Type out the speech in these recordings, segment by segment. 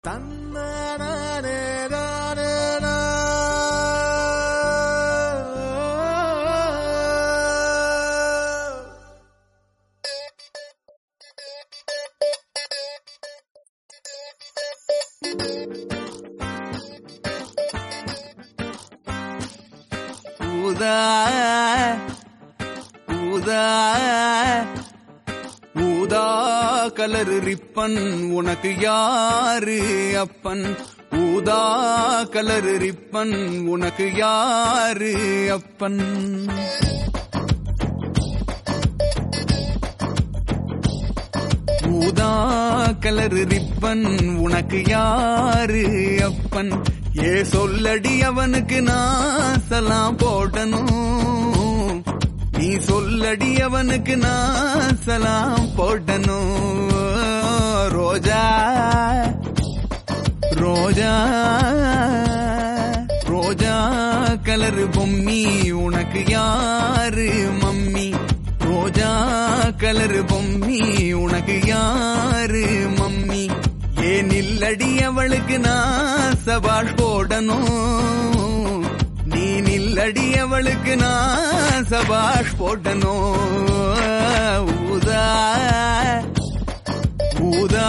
ஊதா ஊதா ஊதா கலர் ரிப்பன் உனக்கு யாரு அப்பன் ஊதா கலர் ரிப்பன் உனக்கு யாரு அப்பன் ஊதா கலர் ரிப்பன் உனக்கு யாரு அப்பன் ஏ சொல்லடி அவனுக்கு நான் சலாம் போடணும் நீ சொல்லடி அவனுக்கு நான் சலாம் போடணும் ரோஜா ரோஜா ரோஜா கலர் பொம்மி உனக்கு யாரு மம்மி ரோஜா கலர் பொம்மி உனக்கு யாரு மம்மி ஏன் இல்லடி அவளுக்கு நான் சபாஷ் போடணும் நீ நில்லடி அவளுக்கு நான் சபாஷ் போடணும் ஊதா ஊதா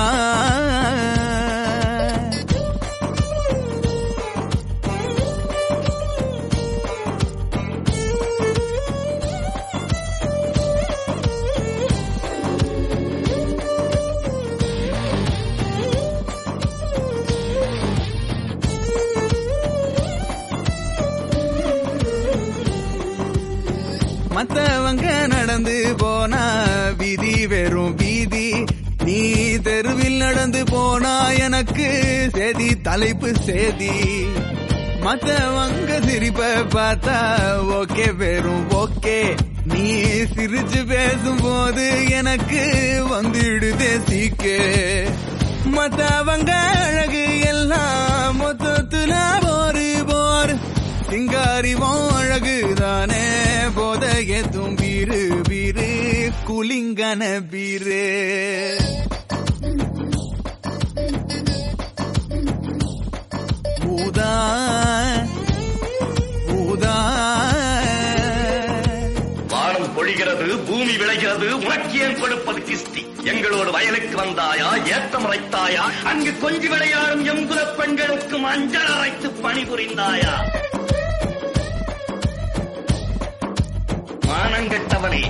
மத்தவங்க நடந்து போனா வீதி வெறும் வீதி நீ தெருவில் நடந்து போனா எனக்கு சேதி தலைப்பு சேதி மத்தவங்க சிரிப்ப பார்த்தா ஓகே வெறும் ஓகே நீ சிரிச்சு பேசும்போது எனக்கு வந்துடுதே சீக்கு மத்தவங்க அழகு எல்லாம் மொத்தத்துல போரு போர் சிங்காரிவும் அழகுதானே போதைய தும்பீரு பீரு குலிங்கன பீரு ஊதா ஊதா வானம் பொழிகிறது பூமி விளைகிறது உனக்கு ஏன் கொடுப்பது கிஸ்தி எங்களோடு வயலுக்கு வந்தாயா ஏத்தம் அரைத்தாயா அங்கு கொஞ்சி விளையாடும் எங்குல பெண்களுக்கு மஞ்சள் அரைத்து பணிபுரிந்தாயா மானங்கெட்டவனே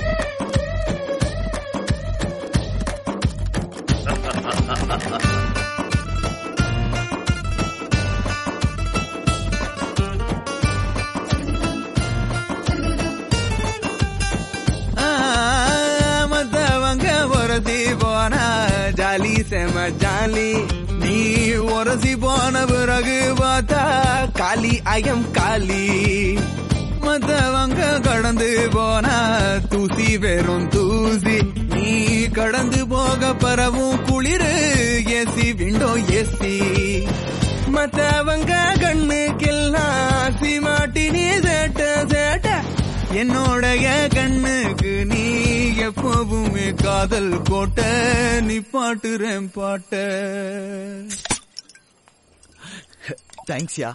ஆ, மத்தவங்க உரசி போனா ஜாலி செம ஜாலி நீ உரசி போன பிறகு பார்த்தா காலி அயம் காலி மத்தவங்க கடந்து போனா தூசி வெறும் தூசி நீ கடந்து போக பரவும் குளிரு ஏசி விண்டோ ஏசி மத்தவங்க கண்ணுக்கெல்லாம் சிமாட்டி நீ சேட்ட சேட்ட என்னோடைய கண்ணுக்கு நீ எப்பவுமே காதல் கோட்ட நீ பாட்டுறேன் பாட்ட தேங்க்ஸ்யா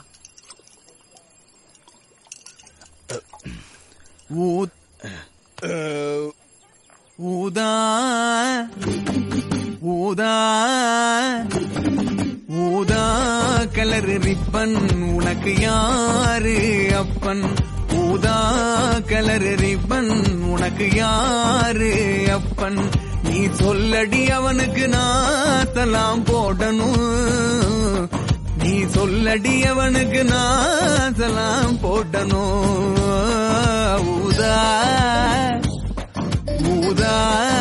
ஊத் அஹ், ஊதா ஊதா ஊதா கலர் ரிப்பன் உனக்கு யாரு அப்பன் ஊதா கலர் ரிப்பன் உனக்கு யாரு அப்பன் நீ சொல்லடி அவனுக்கு நான் சலாம் போடணும் நீ சொல்லடி அவனுக்கு நான் சலாம் போடணும் ஊதா ஊதா